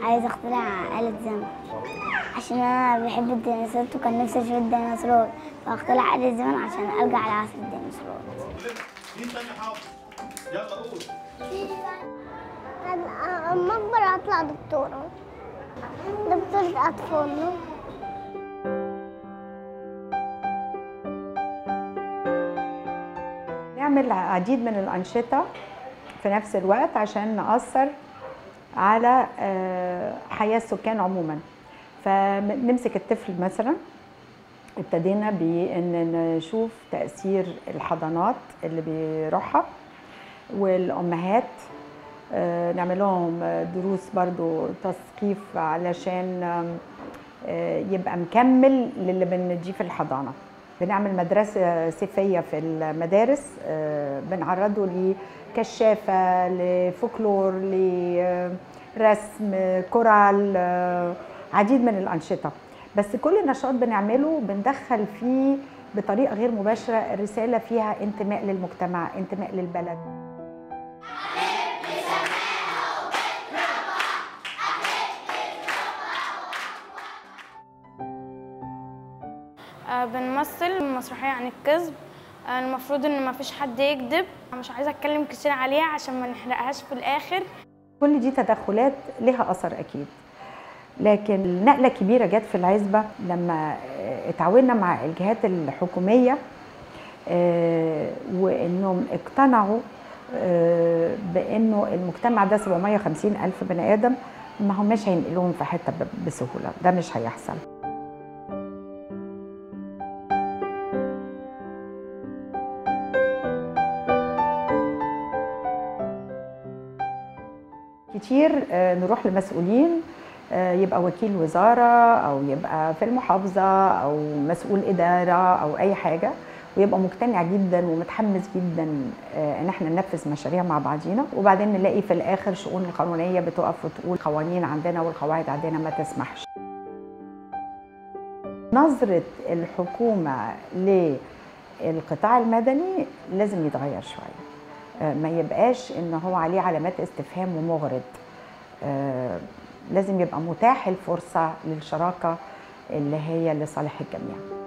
عايز اخترع آلة زمن عشان انا بحب الديناصورات وكان نفسي اشوف الديناصورات فاخترع آلة زمن عشان ارجع لعصر الديناصورات مين تاني حافظ؟ يلا قول اما اكبر اطلع دكتورة دكتورة اطفال نعمل عديد من الأنشطة في نفس الوقت عشان نأثر على آه، حياة السكان عموما فنمسك الطفل مثلا ابتدينا بان نشوف تاثير الحضانات اللي بيروحها والامهات آه، نعمل لهم دروس برضو تثقيف علشان آه، يبقى مكمل للي بنديه في الحضانه بنعمل مدرسه صيفيه في المدارس آه، بنعرضه لكشافه لفولكلور لرسم كورال آه، عديد من الانشطه بس كل نشاط بنعمله بندخل فيه بطريقه غير مباشره الرساله فيها انتماء للمجتمع انتماء للبلد آه، بنمثل مسرحية عن الكذب آه، المفروض ان مفيش حد يكذب مش عايزة اتكلم كتير عليها عشان ما نحرقهاش في الاخر كل دي تدخلات لها اثر اكيد لكن نقله كبيره جت في العزبه لما آه، اتعاوننا مع الجهات الحكوميه آه، وانهم اقتنعوا آه، بانه المجتمع ده 750 الف بني ادم ما هماش هينقلوهم في حته ب- بسهوله ده مش هيحصل كتير آه، نروح لمسؤولين آه، يبقى وكيل وزارة أو يبقى في المحافظة أو مسؤول إدارة أو أي حاجة ويبقى مقتنع جدا ومتحمس جدا آه، ان احنا ننفذ مشاريع مع بعضينا وبعدين نلاقي في الاخر شؤون القانونيه بتقف وتقول القوانين عندنا والقواعد عندنا ما تسمحش نظره الحكومه للقطاع المدني لازم يتغير شويه آه، ما يبقاش ان هو عليه علامات استفهام ومغرض آه، لازم يبقى متاح الفرصه للشراكه اللي هي لصالح الجميع